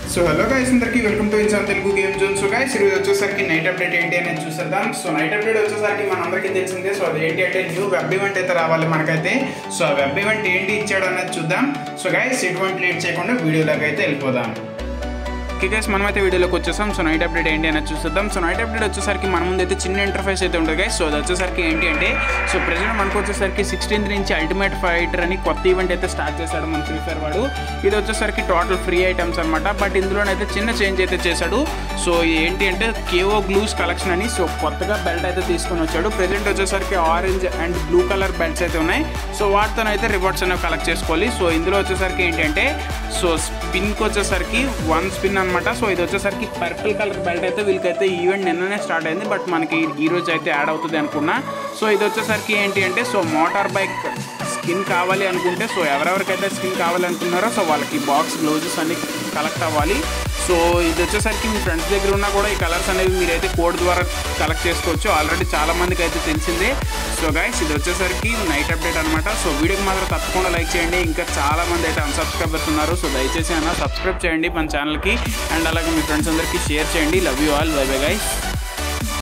so hello guys అందరికి welcome to Insaan Telugu game zone so guys ఈరోజు వచ్చేసరికి నైట్ అప్డేట్ ఏంటి అనేది చూసేద్దాం సో నైట్ అప్డేట్ వచ్చేసరికి మనందరికీ తెలిసిందే సో అది ఏంటి అంటే న్యూ వెబ్ ఈవెంట్ అయితే రావాలి మనకైతే సో ఆ వెబ్ ఈవెంట్ ఏంటి ఇచ్చాడు అనేది చూద్దాం సో గైస్ ఎటువంటి లేట్ చేయకుండా వీడియోలోకి అయితే వెళ్ళిపోదాం ఓకే గైస్ మనమైతే వీడియోలోకి వచ్చేసాం సో నైట్ అప్డేట్ ఏంటి అనేది చూసేద్దాం సో నైట్ అప్డేట్ వచ్చేసరికి మన ముందు అయితే చిన్న ఇంటర్ఫేస్ అయితే ఉంటుంది గైస్ సో అది వచ్చేసరికి ఏంటి అంటే సో ప్రెజెంట్ మనకు వచ్చేసరికి సిక్స్టీన్త్ నుంచి అల్టిమేట్ ఫైటర్ అని కొత్త ఈవెంట్ అయితే స్టార్ట్ చేశాడు మన ఫ్రీ ఫైర్ వాడు ఇది వచ్చేసరికి టోటల్ ఫ్రీ ఐటమ్స్ అనమాట బట్ ఇందులోనైతే చిన్న చేంజ్ అయితే చేశాడు సో ఏంటి అంటే కేఓ గ్లూస్ కలెక్షన్ అని సో కొత్తగా బెల్ట్ అయితే తీసుకొని వచ్చాడు ప్రెజెంట్ వచ్చేసరికి orange and blue colour belts అయితే ఉన్నాయి సో వాటితోనైతే రివార్డ్స్ అనేవి కలెక్ట్ చేసుకోవాలి సో ఇందులో వచ్చేసరికి ఏంటంటే సో స్పిన్కి వచ్చేసరికి వన్ స్పిన్ అనమాట సో ఇది వచ్చేసరికి పర్పుల్ కలర్ బెల్ట్ అయితే వీళ్ళకైతే ఈవెంట్ నిన్ననే స్టార్ట్ అయింది బట్ మనకి ఈ రోజు అయితే యాడ్ అవుతుంది అనుకున్నా సో ఇది వచ్చేసరికి ఏంటి అంటే సో మోటార్ బైక్ స్కిన్ కావాలి అనుకుంటే సో ఎవరెవరికైతే స్కిన్ కావాలి అనుకున్నారో సో వాళ్ళకి బాక్స్ గ్లౌజెస్ అన్ని కలెక్ట్ అవ్వాలి సో ఇది వచ్చేసరికి మీ ఫ్రెండ్స్ దగ్గర ఉన్నా కూడా ఈ కలర్స్ అనేవి మీరైతే కోడ్ ద్వారా కలెక్ట్ చేసుకోవచ్చు ఆల్రెడీ చాలా మందికి అయితే తెలిసిందే సో గైస్ ఇది వచ్చేసరికి నైట్ అప్డేట్ అనమాట సో వీడియోకి మాత్రం తప్పకుండా లైక్ చేయండి ఇంకా చాలా మంది అయితే అన్సబ్స్క్రైబర్స్ ఉన్నారు సో దయచేసి అన్న సబ్స్క్రైబ్ చేయండి మన ఛానల్కి అండ్ అలాగే మీ ఫ్రెండ్స్ అందరికీ షేర్ చేయండి love you all bye bye guys